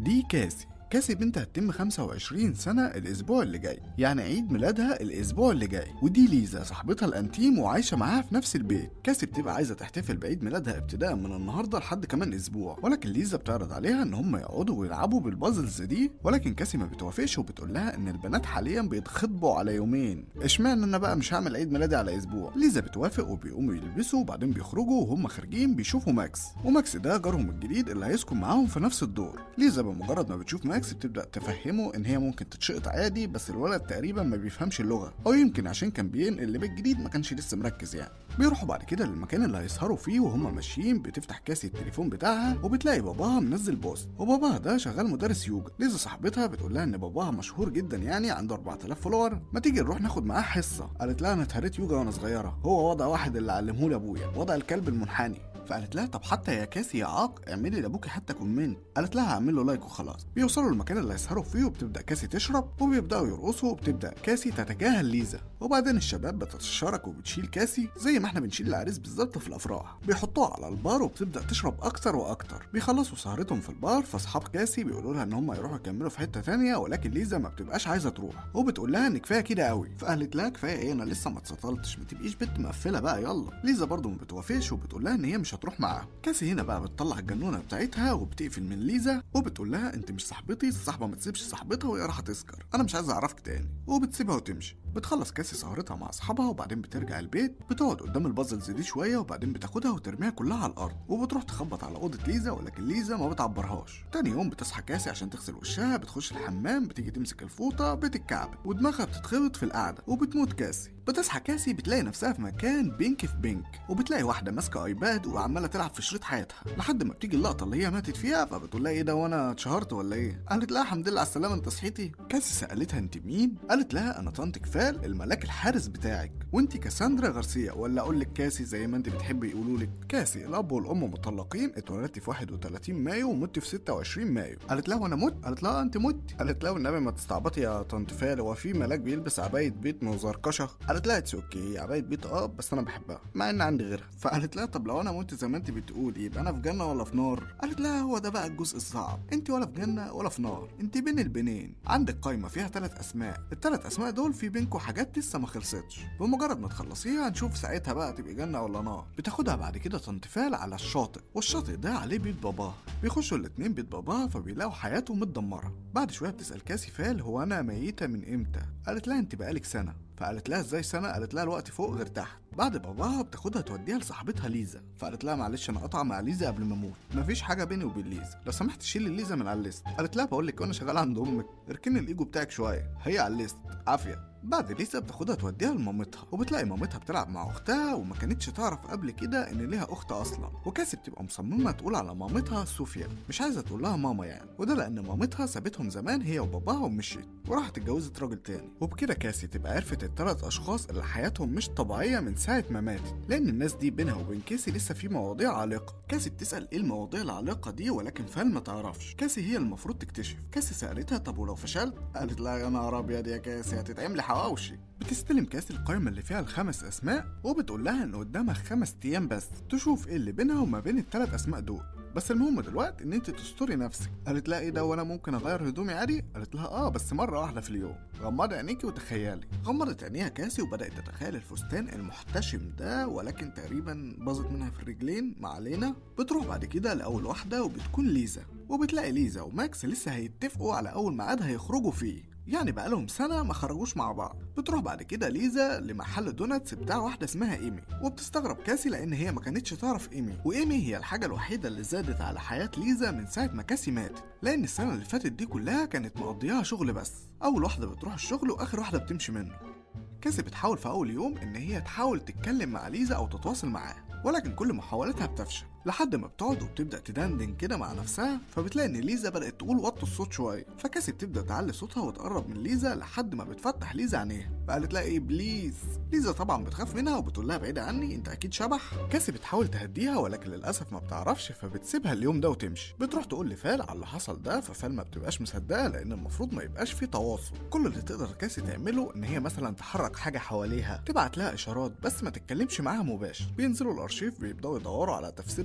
دي كاسي كاسي بنت هتتم 25 سنة الأسبوع اللي جاي يعني عيد ميلادها الأسبوع اللي جاي ودي ليزا صاحبتها الأنتيم وعايشة معاها في نفس البيت كاسي بتبقى عايزة تحتفل بعيد ميلادها ابتداء من النهاردة لحد كمان أسبوع ولكن ليزا بتعرض عليها إن هم يقعدوا ويلعبوا بالبازلز دي ولكن كاسي ما بتوافقش وبتقول لها إن البنات حاليا بيتخطبوا على يومين اشمعنى أنا بقى مش هعمل عيد ميلادي على أسبوع ليزا بتوافق وبيقوموا يلبسوا وبعدين بيخرجوا وهم خارجين بيشوفوا ماكس وماكس ده جارهم الجديد اللي هيسكن معاهم في نفس الدور ليزا بمجرد ما بتشوف ماكس بتبدأ تفهم تفهمه ان هي ممكن تتشقط عادي بس الولد تقريبا ما بيفهمش اللغه او يمكن عشان كان بينقل لبيت جديد ما كانش لسه مركز يعني بيروحوا بعد كده للمكان اللي هيسهروا فيه وهم ماشيين بتفتح كاسي التليفون بتاعها وبتلاقي باباها منزل بوست وباباها ده شغال مدرس يوجا ليزا صاحبتها بتقول لها ان باباها مشهور جدا يعني عنده 4000 فولور ما تيجي نروح ناخد معاه حصه قالت لها انا اتهريت يوجا وانا صغيره هو وضع واحد اللي علمهولي ابويا وضع الكلب المنحني فقالت لها طب حتى يا كاسي يا عاق اعملي لابوكي حتى كومنت قالت لها هعمل له لايك وخلاص بيوصلوا المكان اللي هيسهروا فيه وبتبدا كاسي تشرب وبيبداوا يرقصوا وبتبدا كاسي تتجاهل ليزا وبعدين الشباب بتتشارك وبتشيل كاسي زي ما احنا بنشيل العريس بالظبط في الافراح بيحطوها على البار وبتبدا تشرب اكتر واكتر بيخلصوا سهرتهم في البار فاصحاب كاسي بيقولوا لها ان هم يروحوا يكملوا في حته تانية ولكن ليزا ما بتبقاش عايزه تروح وبتقول لها ان كفايه كده قوي فقالت لها كفايه ايه انا لسه ما اتسطلتش ما تبقيش بنت مقفله بقى يلا ليزا برضه ما بتوافقش وبتقول لها ان هي مش هتروح معاها كاسي هنا بقى بتطلع الجنونه بتاعتها وبتقفل من ليزا وبتقول لها انت مش صاحبتي الصاحبه ما تسيبش صاحبتها وهي راح تسكر انا مش عايز اعرفك تاني وبتسيبها وتمشي بتخلص كاسي سهرتها مع اصحابها وبعدين بترجع البيت بتقعد قدام البازلز دي شويه وبعدين بتاخدها وترميها كلها على الارض وبتروح تخبط على اوضه ليزا ولكن ليزا ما بتعبرهاش تاني يوم بتصحى كاسي عشان تغسل وشها بتخش الحمام بتيجي تمسك الفوطه بتتكعبل ودماغها بتتخبط في القعده وبتموت كاسي بتصحى كاسي بتلاقي نفسها في مكان بينك في بينك وبتلاقي واحده ماسكه ايباد وعماله تلعب في شريط حياتها لحد ما بتيجي اللقطه اللي هي ماتت فيها فبتقول لها ايه ده وانا اتشهرت ولا ايه قالت لها الحمد لله على السلامه انت صحيتي كاسي سالتها انت مين قالت لها انا طنط كفال الملاك الحارس بتاعك وانت كاساندرا غارسيا ولا اقول لك كاسي زي ما انت بتحبي يقولوا لك كاسي الاب والام مطلقين اتولدتي في 31 مايو ومت في 26 مايو قالت لها وانا مت قالت لها انت مت قالت لها والنبي ما تستعبطي يا طنط فال هو في ملاك بيلبس عبايه بيت مزركشه قالت لها اتس اوكي عبايه بيت اه بس انا بحبها مع ان عندي غيرها فقالت لها طب لو انا مت زي ما انت بتقولي يبقى انا في جنه ولا في نار قالت لها هو ده بقى الجزء الصعب انت ولا في جنه ولا في نار انت بين البنين عندك قايمه فيها ثلاث اسماء الثلاث اسماء دول في بينكم حاجات لسه ما خلصتش بمجرد ما تخلصيها هنشوف ساعتها بقى تبقي جنه ولا نار بتاخدها بعد كده تنتفال على الشاطئ والشاطئ ده عليه بيت باباها بيخشوا الاتنين بيت باباها فبيلاقوا حياته متدمره بعد شويه بتسال كاسي فال هو انا ميته من امتى قالت لها انت بقالك سنه فقالت لها ازاي سنه قالت لها الوقت فوق غير تحت بعد باباها بتاخدها توديها لصاحبتها ليزا فقالت لها معلش انا قاطعه مع ليزا قبل ما اموت مفيش حاجه بيني وبين ليزا لو سمحت شيلي ليزا من على الليست قالت لها بقول لك وانا شغاله عند امك اركني الايجو بتاعك شويه هي على الليست عافيه بعد ليزا بتاخدها توديها لمامتها وبتلاقي مامتها بتلعب مع اختها وما كانتش تعرف قبل كده ان ليها اخت اصلا وكاسي بتبقى مصممه تقول على مامتها صوفيا مش عايزه تقول لها ماما يعني وده لان مامتها سابتهم زمان هي وباباها ومشيت وراحت اتجوزت راجل تاني وبكده كاسي تبقى عرفت الثلاث اشخاص اللي حياتهم مش طبيعيه من ساعه ما ماتت لان الناس دي بينها وبين كاسي لسه في مواضيع عالقه كاسي بتسال ايه المواضيع العالقه دي ولكن فال ما تعرفش كاسي هي المفروض تكتشف كاسي سالتها طب ولو فشلت قالت لها يا نهار ابيض يا كاسي هتتعملي حواوشي بتستلم كاس القائمة اللي فيها الخمس أسماء وبتقول لها إن قدامها خمس أيام بس تشوف إيه اللي بينها وما بين الثلاث أسماء دول بس المهم دلوقتي ان انت تستوري نفسك قالت لها ايه ده وانا ممكن اغير هدومي عادي قالت لها اه بس مره واحده في اليوم غمضي عينيكي وتخيلي غمضت عينيها كاسي وبدات تتخيل الفستان المحتشم ده ولكن تقريبا باظت منها في الرجلين ما علينا بتروح بعد كده لاول واحده وبتكون ليزا وبتلاقي ليزا وماكس لسه هيتفقوا على اول ميعاد هيخرجوا فيه يعني بقالهم سنة ما خرجوش مع بعض بتروح بعد كده ليزا لمحل دوناتس بتاع واحدة اسمها ايمي وبتستغرب كاسي لان هي ما كانتش تعرف ايمي وايمي هي الحاجة الوحيدة اللي زادت على حياة ليزا من ساعة ما كاسي مات لان السنة اللي فاتت دي كلها كانت مقضياها شغل بس اول واحدة بتروح الشغل واخر واحدة بتمشي منه كاسي بتحاول في اول يوم ان هي تحاول تتكلم مع ليزا او تتواصل معاها ولكن كل محاولاتها بتفشل لحد ما بتقعد وبتبدا تدندن كده مع نفسها فبتلاقي ان ليزا بدات تقول وطوا الصوت شويه فكاسي بتبدا تعلي صوتها وتقرب من ليزا لحد ما بتفتح ليزا عينيها فقالت لها ايه بليز ليزا طبعا بتخاف منها وبتقول لها بعيد عني انت اكيد شبح كاسي بتحاول تهديها ولكن للاسف ما بتعرفش فبتسيبها اليوم ده وتمشي بتروح تقول لفال على اللي حصل ده ففال ما بتبقاش مصدقه لان المفروض ما يبقاش في تواصل كل اللي تقدر كاسي تعمله ان هي مثلا تحرك حاجه حواليها تبعت لها اشارات بس ما تتكلمش معاها مباشر بينزلوا الارشيف بيبداوا يدوروا على تفسير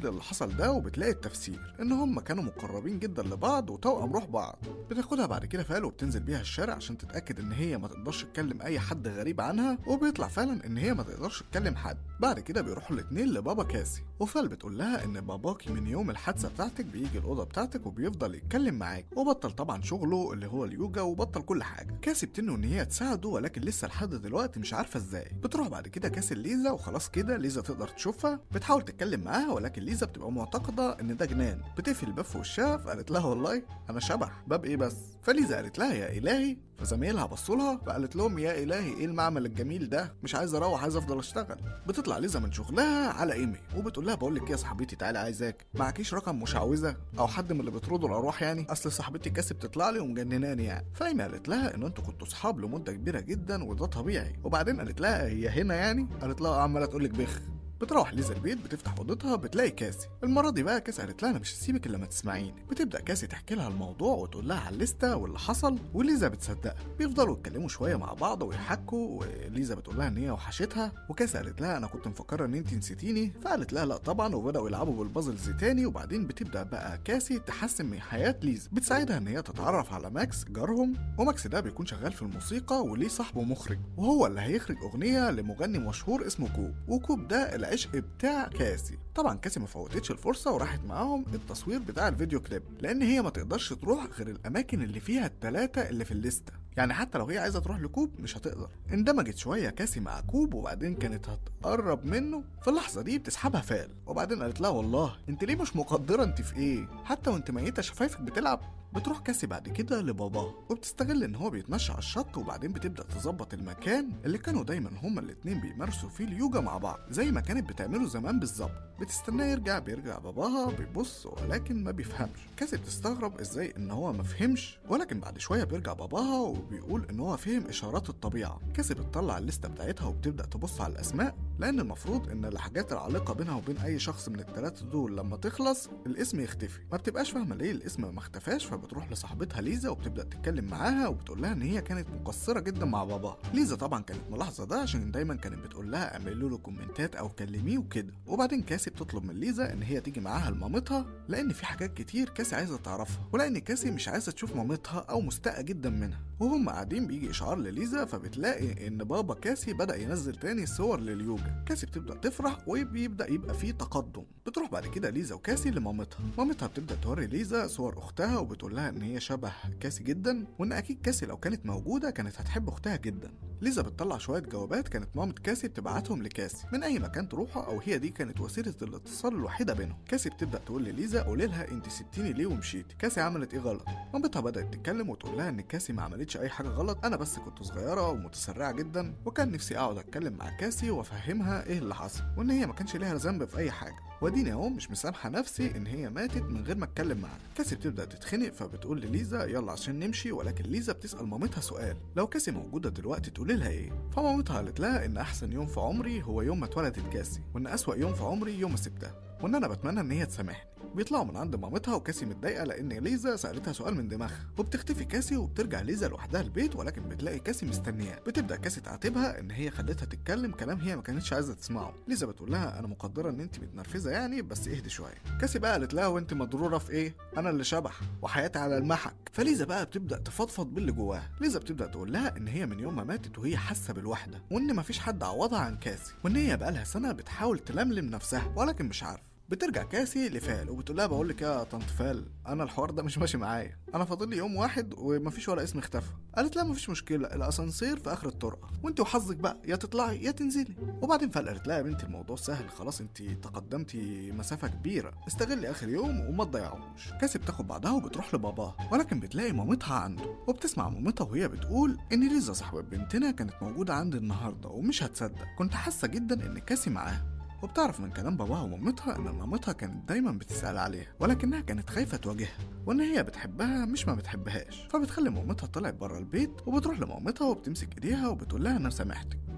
بتعيد اللي حصل ده وبتلاقي التفسير ان هم كانوا مقربين جدا لبعض وتوأم روح بعض بتاخدها بعد كده فعلا وبتنزل بيها الشارع عشان تتاكد ان هي ما تقدرش تكلم اي حد غريب عنها وبيطلع فعلا ان هي ما تقدرش تكلم حد بعد كده بيروحوا الاتنين لبابا كاسي وفال بتقول لها ان باباكي من يوم الحادثه بتاعتك بيجي الاوضه بتاعتك وبيفضل يتكلم معاك وبطل طبعا شغله اللي هو اليوجا وبطل كل حاجه كاسي بتنه ان هي تساعده ولكن لسه لحد دلوقتي مش عارفه ازاي بتروح بعد كده كاسي ليزا وخلاص كده ليزا تقدر تشوفها بتحاول تتكلم معاها ولكن ليزا بتبقى معتقده ان ده جنان بتقفل الباب في وشها فقالت لها والله انا شبح باب ايه بس فليزا قالت لها يا الهي فزمايلها بصوا لها فقالت لهم يا الهي ايه المعمل الجميل ده مش عايز اروح عايز افضل اشتغل بتطلع ليزا من شغلها على ايمي وبتقول لها بقول لك يا صاحبتي تعالي عايزاك معكيش رقم مشعوذه او حد من اللي بيطردوا الارواح يعني اصل صاحبتي كاسي بتطلع لي ومجنناني يعني فايمي قالت لها ان انتوا كنتوا صحاب لمده كبيره جدا وده طبيعي وبعدين قالت لها هي هنا يعني قالت لها عماله تقول لك بخ بتروح ليزا البيت بتفتح اوضتها بتلاقي كاسي المره دي بقى كاسي قالت لها انا مش هسيبك الا ما تسمعيني بتبدا كاسي تحكي لها الموضوع وتقول لها على الليسته واللي حصل وليزا بتصدقها بيفضلوا يتكلموا شويه مع بعض ويحكوا وليزا بتقول لها ان هي وحشتها وكاسي قالت لها انا كنت مفكره ان انت نسيتيني فقالت لها لا طبعا وبداوا يلعبوا بالبازلز تاني وبعدين بتبدا بقى كاسي تحسن من حياه ليزا بتساعدها ان هي تتعرف على ماكس جارهم وماكس ده بيكون شغال في الموسيقى وليه صاحبه مخرج وهو اللي هيخرج اغنيه لمغني مشهور اسمه كوب وكوب ده العشق بتاع كاسي طبعا كاسي ما فوتتش الفرصه وراحت معاهم التصوير بتاع الفيديو كليب لان هي ما تقدرش تروح غير الاماكن اللي فيها الثلاثه اللي في الليسته يعني حتى لو هي عايزه تروح لكوب مش هتقدر اندمجت شويه كاسي مع كوب وبعدين كانت هتقرب منه في اللحظه دي بتسحبها فال وبعدين قالت لها والله انت ليه مش مقدره انت في ايه حتى وانت ميته شفايفك بتلعب بتروح كاسي بعد كده لباباه وبتستغل ان هو بيتمشى على الشط وبعدين بتبدا تظبط المكان اللي كانوا دايما هما الاتنين بيمارسوا فيه اليوجا مع بعض زي ما كانت بتعمله زمان بالظبط بتستناه يرجع بيرجع باباها بيبص ولكن ما بيفهمش كاسي بتستغرب ازاي ان هو ما فهمش ولكن بعد شويه بيرجع باباها وبيقول ان هو فهم اشارات الطبيعه كاسي بتطلع الليسته بتاعتها وبتبدا تبص على الاسماء لان المفروض ان الحاجات العالقه بينها وبين اي شخص من الثلاثه دول لما تخلص الاسم يختفي ما بتبقاش فاهمه ليه الاسم ما اختفاش فبتروح لصاحبتها ليزا وبتبدا تتكلم معاها وبتقول لها ان هي كانت مقصره جدا مع باباها ليزا طبعا كانت ملاحظه ده عشان دايما كانت بتقول لها اعملوا له كومنتات او كلميه وكده وبعدين كاسي بتطلب من ليزا ان هي تيجي معاها لمامتها لان في حاجات كتير كاسي عايزه تعرفها ولان كاسي مش عايزه تشوف مامتها او مستاءه جدا منها وهم قاعدين بيجي اشعار لليزا فبتلاقي ان بابا كاسي بدا ينزل تاني صور لليوجا كاسي بتبدا تفرح وبيبدا يبقى في تقدم بتروح بعد كده ليزا وكاسي لمامتها مامتها بتبدا توري ليزا صور اختها وبتقول لها ان هي شبه كاسي جدا وان اكيد كاسي لو كانت موجوده كانت هتحب اختها جدا ليزا بتطلع شويه جوابات كانت مامة كاسي بتبعتهم لكاسي من اي مكان تروحها او هي دي كانت وسيله الاتصال الوحيده بينهم كاسي بتبدا تقول لليزا قولي لها انت سبتيني ليه ومشيتي كاسي عملت ايه غلط مامتها بدات تتكلم وتقول لها ان كاسي ما عملتش اي حاجه غلط انا بس كنت صغيره ومتسرعه جدا وكان نفسي اقعد اتكلم مع كاسي وافهمها ايه اللي حصل وان هي ما كانش ليها ذنب في اي حاجه واديني اهو مش مسامحه نفسي ان هي ماتت من غير ما اتكلم معاها كاسي بتبدا تتخنق فبتقول لليزا يلا عشان نمشي ولكن ليزا بتسال مامتها سؤال لو كاسي موجوده دلوقتي تقولي لها ايه فمامتها قالت لها ان احسن يوم في عمري هو يوم ما اتولدت كاسي وان اسوا يوم في عمري يوم ما سبتها وان انا بتمنى ان هي تسامحني بيطلعوا من عند مامتها وكاسي متضايقه لان ليزا سالتها سؤال من دماغها وبتختفي كاسي وبترجع ليزا لوحدها البيت ولكن بتلاقي كاسي مستنياها بتبدا كاسي تعاتبها ان هي خلتها تتكلم كلام هي ما كانتش عايزه تسمعه ليزا بتقول لها انا مقدره ان انت متنرفزه يعني بس اهدي شويه كاسي بقى قالت لها وانت مضروره في ايه انا اللي شبح وحياتي على المحك فليزا بقى بتبدا تفضفض باللي جواها ليزا بتبدا تقول لها ان هي من يوم ما ماتت وهي حاسه بالوحده وان مفيش حد عوضها عن كاسي وان هي بقالها سنه بتحاول تلملم نفسها ولكن مش عارفه بترجع كاسي لفال وبتقول لها بقول لك يا طنط فال انا الحوار ده مش ماشي معايا انا فاضل لي يوم واحد ومفيش ولا اسم اختفى قالت لها مفيش مشكله الاسانسير في اخر الطرقه وانت وحظك بقى يا تطلعي يا تنزلي وبعدين فال قالت لها يا بنتي الموضوع سهل خلاص انت تقدمتي مسافه كبيره استغلي اخر يوم وما تضيعوش كاسي بتاخد بعضها وبتروح لباباها ولكن بتلاقي مامتها عنده وبتسمع مامتها وهي بتقول ان ليزا صاحبه بنتنا كانت موجوده عندي النهارده ومش هتصدق كنت حاسه جدا ان كاسي معاها وبتعرف من كلام باباها ومامتها ان مامتها كانت دايما بتسال عليها ولكنها كانت خايفه تواجهها وان هي بتحبها مش ما بتحبهاش فبتخلي مامتها طلعت بره البيت وبتروح لمامتها وبتمسك ايديها وبتقول لها انا سامحتك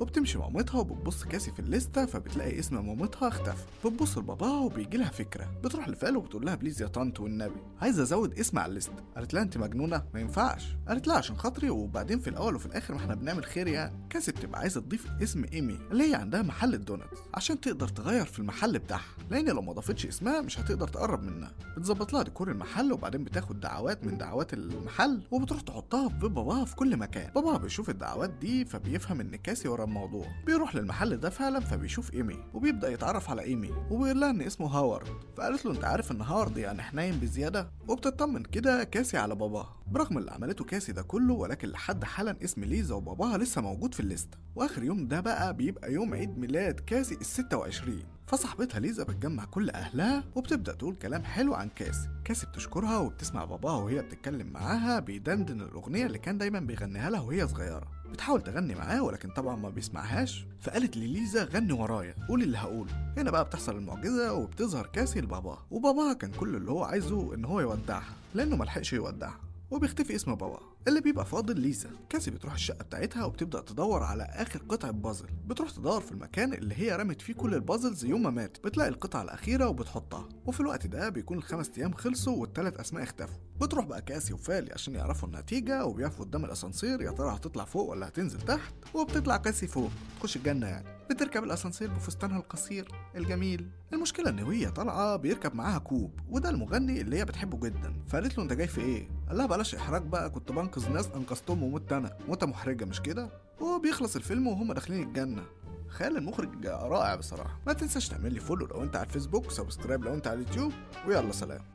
وبتمشي مامتها وبتبص كاسي في الليسته فبتلاقي اسم مامتها اختفى بتبص لباباها وبيجي لها فكره بتروح لفال وبتقول لها بليز يا طنط والنبي عايزه ازود اسم على الليسته قالت لها انت مجنونه ما ينفعش قالت لها عشان خاطري وبعدين في الاول وفي الاخر ما احنا بنعمل خير يعني كاسي بتبقى عايزه تضيف اسم ايمي اللي هي عندها محل الدوناتس عشان تقدر تغير في المحل بتاعها لان لو ما ضافتش اسمها مش هتقدر تقرب منها بتظبط لها ديكور المحل وبعدين بتاخد دعوات من دعوات المحل وبتروح تحطها في بيت باباها في كل مكان باباها بيشوف الدعوات دي فبيفهم ان كاسي ورا الموضوع بيروح للمحل ده فعلا فبيشوف ايمي وبيبدا يتعرف على ايمي وبيقول لها ان اسمه هاورد فقالت له انت عارف ان هاورد يعني حنين بزياده وبتطمن كده كاسي على باباها برغم اللي عملته كاسي ده كله ولكن لحد حالا اسم ليزا وباباها لسه موجود في الليسته واخر يوم ده بقى بيبقى يوم عيد ميلاد كاسي ال 26 فصاحبتها ليزا بتجمع كل اهلها وبتبدا تقول كلام حلو عن كاسي كاسي بتشكرها وبتسمع باباها وهي بتتكلم معاها بيدندن الاغنيه اللي كان دايما بيغنيها لها وهي صغيره بتحاول تغني معاه ولكن طبعا ما بيسمعهاش فقالت لليزا غني ورايا قولي اللي هقوله هنا بقى بتحصل المعجزه وبتظهر كاسي لباباها وباباها كان كل اللي هو عايزه ان هو يودعها لانه ملحقش يودعها وبيختفي اسم باباها اللي بيبقى فاضل ليزا كاسي بتروح الشقة بتاعتها وبتبدأ تدور على آخر قطعة بازل بتروح تدور في المكان اللي هي رمت فيه كل البازلز يوم ما مات بتلاقي القطعة الأخيرة وبتحطها وفي الوقت ده بيكون الخمس أيام خلصوا والثلاث أسماء اختفوا بتروح بقى كاسي وفالي عشان يعرفوا النتيجة وبيقفوا قدام الأسانسير يا ترى هتطلع فوق ولا هتنزل تحت وبتطلع كاسي فوق تخش الجنة يعني بتركب الأسانسير بفستانها القصير الجميل المشكلة إن وهي طالعة بيركب معاها كوب وده المغني اللي هي بتحبه جدا فقالت له أنت جاي في إيه؟ قال لها بلاش إحراج بقى كنت بنقذ ناس أنقذتهم ومت أنا موتة محرجة مش كده؟ وبيخلص الفيلم وهم داخلين الجنة خيال المخرج رائع بصراحة ما تنساش تعمل لي فولو لو انت على الفيسبوك سبسكرايب لو انت على اليوتيوب ويلا سلام